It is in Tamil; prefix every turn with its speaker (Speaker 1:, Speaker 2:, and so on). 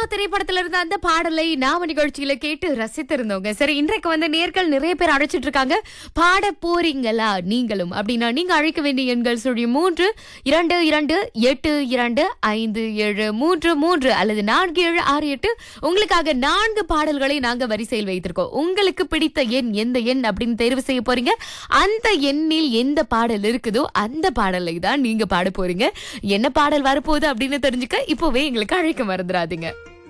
Speaker 1: திரைப்படத்துல இருந்த அந்த பாடலை நாம நிகழ்ச்சியில கேட்டு ரசித்திருந்தோங்க சரி இன்றைக்கு வந்து நேர்கள் நிறைய பேர் அழைச்சிட்டு இருக்காங்க பாட போறீங்களா நீங்களும் அப்படின்னா நீங்க அழைக்க வேண்டிய எண்கள் சொல்லி மூன்று இரண்டு இரண்டு எட்டு இரண்டு ஐந்து ஏழு மூன்று மூன்று அல்லது நான்கு ஏழு ஆறு எட்டு உங்களுக்காக நான்கு பாடல்களை நாங்க வரிசையில் வைத்திருக்கோம் உங்களுக்கு பிடித்த எண் எந்த எண் அப்படின்னு தேர்வு செய்ய போறீங்க அந்த எண்ணில் எந்த பாடல் இருக்குதோ அந்த பாடலை தான் நீங்க பாட போறீங்க என்ன பாடல் வரப்போகுது அப்படின்னு தெரிஞ்சுக்க இப்போவே எங்களுக்கு அழைக்க மறந்துடாதீங்க